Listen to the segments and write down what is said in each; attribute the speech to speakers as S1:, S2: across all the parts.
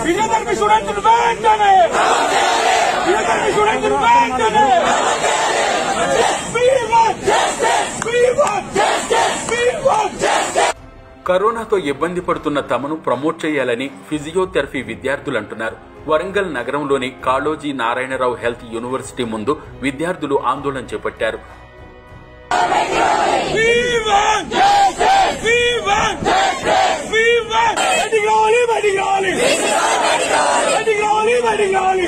S1: విజయదర్మి students వెంటనే విజయదర్మి students వెంటనే We want justice! We want justice! We want justice!
S2: కరోనాతో ఇబ్బంది పడుతున్న తమను ప్రమోట్ చేయాలని ఫిజియోథెరపీ విద్యార్థులు అంటున్నారు వరంగల్ నగరంలోని కాళోజీ నారాయణరావు హెల్త్ యూనివర్సిటీ ముందు విద్యార్థులు ఆందోళన చేపట్టారు
S1: We want justice! We want justice! We want బయటికి రావాలి బయటికి రావాలి బయటికి రావాలి బయటికి రావాలి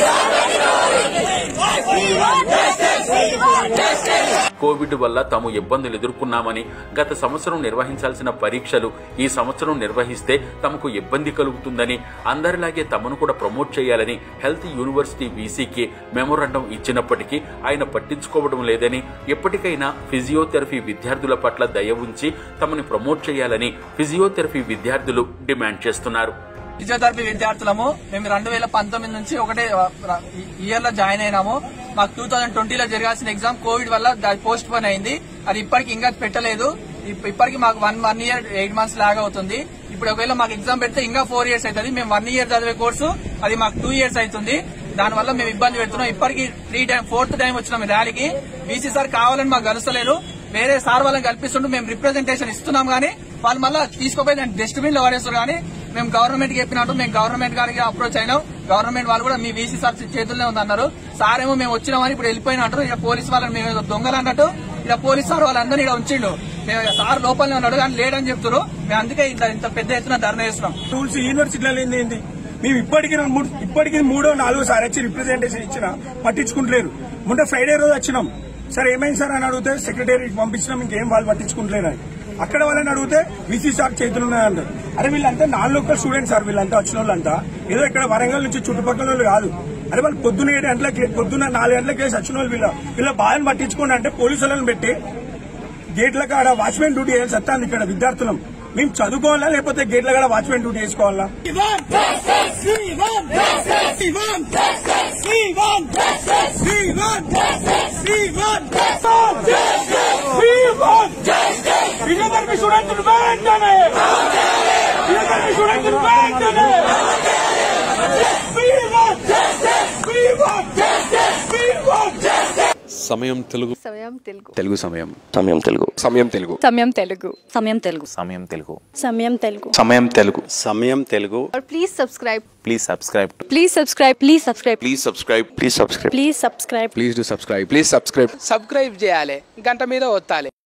S1: We want justice! We want justice!
S2: Covid వల్ల తాము ఇబ్బందులు ఎదుర్కొన్నామని గత సంవత్సరం నిర్వహించాల్సిన పరీక్షలు ఈ సంవత్సరం నిర్వహిస్తే తమకు ఇబ్బంది కలుగుతుందని అందరిలాగే తమను కూడా ప్రమోట్ చేయాలని హెల్త్ యూనివర్సిటీ వీసీకి మెమోరాండం ఇచ్చినప్పటికీ ఆయన పట్టించుకోవడం లేదని ఎప్పటికైనా ఫిజియోథెరపీ విద్యార్థుల పట్ల దయ ఉంచి తమని ప్రమోట్ చేయాలని ఫిజియోథెరపీ విద్యార్థులు డిమాండ్ చేస్తున్నారు
S3: ఫిజియోథెరపీ విద్యార్థులము మేము రెండు వేల పంతొమ్మిది నుంచి ఒకటే ఇయర్ లో జాయిన్ అయినాము మాకు టూ థౌసండ్ ట్వంటీలో జరగాల్సిన ఎగ్జామ్ కోవిడ్ వల్ల పోస్ట్ పోన్ అయింది అది ఇప్పటికి ఇంకా పెట్టలేదు ఇప్- ఇప్పటికి మాకు one one year eight months lag అవుతుంది ఇప్పుడు ఒకవేళ మాకు ఎగ్జామ్ పెడితే ఇంకా ఫోర్ ఇయర్స్ అవుతుంది మేము వన్ ఇయర్ చదివే కోర్సు అది మాకు టూ ఇయర్స్ అవుతుంది దానివల్ల మేము ఇబ్బంది పెడుతున్నాం ఇప్పటికి త్రీ టైం ఫోర్త్ టైం వచ్చినాం ఈ ర్యాలీకి బీసీ సార్ కావాలని మాకు కలుస్తలేరు వేరే సార్ వాళ్ళని కల్పిస్తుంటూ మేము రిప్రజెంటేషన్ ఇస్తున్నాం కానీ వాళ్ళు మళ్ళీ తీసుకుపోయి దాన్ని డస్ట్బిన్ లో పడేస్తారు కానీ మేము గవర్నమెంట్ కి చెప్పినట్టు మేము గవర్నమెంట్ గారికి అప్రోచ్ అయినాం గవర్నమెంట్ వాళ్ళు కూడా మీ వీసీ సార్ చేతుల్లో ఉందన్నారు సార్ ఏమో మేము వచ్చినామని ఇప్పుడు వెళ్ళిపోయినట్టు ఇక పోలీస్ వాళ్ళని మేము ఏదో దొంగలు అన్నట్టు ఇక పోలీస్ సార్ వాళ్ళందరినీ ఇక్కడ ఉంచిండు మేము ఇక సార్ లోపలనే ఉన్నాడు కానీ లేడని చెప్తున్నారు మేము అందుకే ఇంత ఇంత పెద్ద ఎత్తున ధర్నా చేస్తున్నాం
S4: రూల్స్ యూనివర్సిటీలలో ఏంది మేము ఇప్పటికి రెండు- మూడు ఇప్పటికి మూడో నాలుగో సారి వచ్చి రిప్రజెంటేషన్ ఇచ్చిన పట్టించుకుంటలేరు మొన్న ఫ్రైడే రోజు వచ్చినాం సార్ ఏమైంది సార్ అని అడిగితే సెక్రటరీ పంపించినాం ఇంకేం వాళ్ళు పట్టించుకుంటలేరు అని అక్కడ వాళ్ళని అడిగితే విసి సార్ చేతులు ఉన్నాయంటారు అరే వీళ్ళంతా నాన్ లోకల్ స్టూడెంట్స్ సార్ వీళ్ళంతా వచ్చిన వాళ్ళంతా ఏదో ఇక్కడ వరంగల్ నుంచి చుట్టుపక్కల వాళ్ళు కాదు అరే వాళ్ళు పొద్దున్న ఏడు గంటలకి పొద్దున్న నాలుగు గంటలకి వేసి వచ్చిన వాళ్ళు వీళ్ళ వీళ్ళ బాధను పట్టించుకోండి అంటే పోలీసు వాళ్ళని పెట్టి గేట్ల కాడ వాచ్మెన్ డ్యూటీ వేయాల్సి వస్తాను ఇక్కడ విద్యార్థులం మేము చదువుకోవాలా లేకపోతే గేట్ల కాడ వాచ్మెన్ డ్యూటీ వేసుకోవాలా
S1: We want justice! We want justice! We want justice! We want justice! We want justice! We want justice! We want justice! విజయదర్మి స్టూడెంట్స్ వెంటనే విజయదర్మి స్టూడెంట్స్ వెంటనే We want justice! We want justice! We want justice!
S5: సమయం తెలుగు
S6: సమయం తెలుగు
S5: తెలుగు సమయం
S7: సమయం Telugu
S5: Samayam Telugu
S6: Samayam Telugu
S8: Samayam Telugu
S5: Samayam Telugu
S8: Samayam Telugu
S7: Samayam Telugu
S9: Samayam Telugu
S6: please subscribe
S9: please subscribe
S6: please subscribe
S8: please subscribe
S5: please subscribe
S7: please subscribe
S8: please subscribe
S5: please do subscribe please subscribe
S3: subscribe చేయాలి గంట మీద ఒత్తాలి